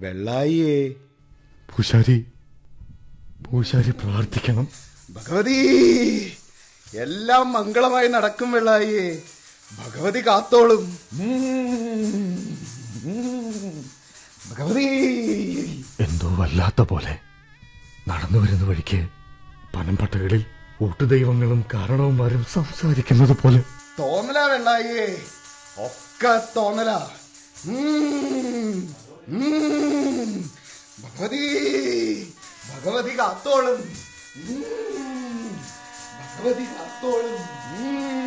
വെള്ളായിയേ പൂശാരി പൂശാരി പ്രാർത്ഥിക്കണം ഭഗവതി എല്ലാം മംഗളമായി നടക്കും വെള്ളായിയേ ഭഗവതി കാത്തോളും ഉം. ഉം. ഭഗവതി എന്തോ വല്ലാത്ത പോലെ നടന്നു വരുന്ന വഴിക്ക് പനംപട്ടകളിൽ ഊട്ടുദൈവങ്ങളും കാരണവന്മാരും സംസാരിക്കുന്നത് പോലെ തോന്നല വെള്ളായിയേ ഒക്കെ തോന്നല ഉം. ഉം. ഭഗവതി ഭഗവതി കാത്തോളും ഉം. ഭഗവതി കാത്തോളും ഉം.